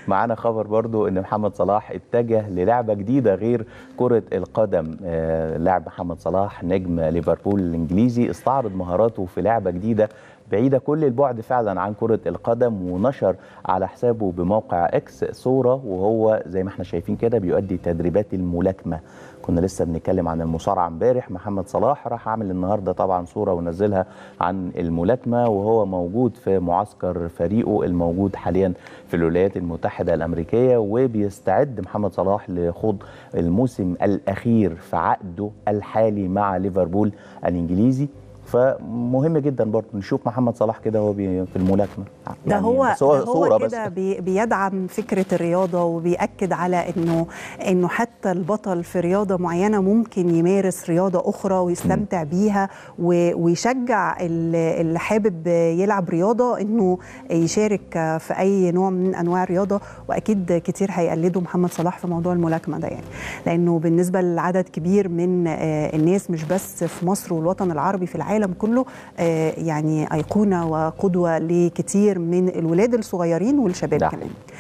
معانا خبر برضو ان محمد صلاح اتجه للعبه جديده غير كره القدم آه، لاعب محمد صلاح نجم ليفربول الانجليزي استعرض مهاراته في لعبه جديده بعيدة كل البعد فعلا عن كرة القدم ونشر على حسابه بموقع اكس صورة وهو زي ما احنا شايفين كده بيؤدي تدريبات الملاكمة كنا لسه بنتكلم عن المصارعة امبارح محمد صلاح راح عامل النهاردة طبعا صورة ونزلها عن الملاكمة وهو موجود في معسكر فريقه الموجود حاليا في الولايات المتحدة الأمريكية وبيستعد محمد صلاح لخوض الموسم الأخير في عقده الحالي مع ليفربول الإنجليزي فمهم جدا برضه نشوف محمد صلاح كده وهو بي- في الملاكمه ده يعني هو بس هو ده صوره هو بس كده بي بيدعم فكره الرياضه وبيأكد على انه انه حتى البطل في رياضه معينه ممكن يمارس رياضه اخرى ويستمتع بيها و- ويشجع ال- اللي حابب يلعب رياضه انه يشارك في اي نوع من انواع الرياضه واكيد كتير هيقلدوا محمد صلاح في موضوع الملاكمه ده يعني لانه بالنسبه لعدد كبير من آه، الناس مش بس في مصر والوطن العربي في العالم كله آه، يعني ايقونه وقدوه لكتير من الولاد الصغيرين والشباب ده كمان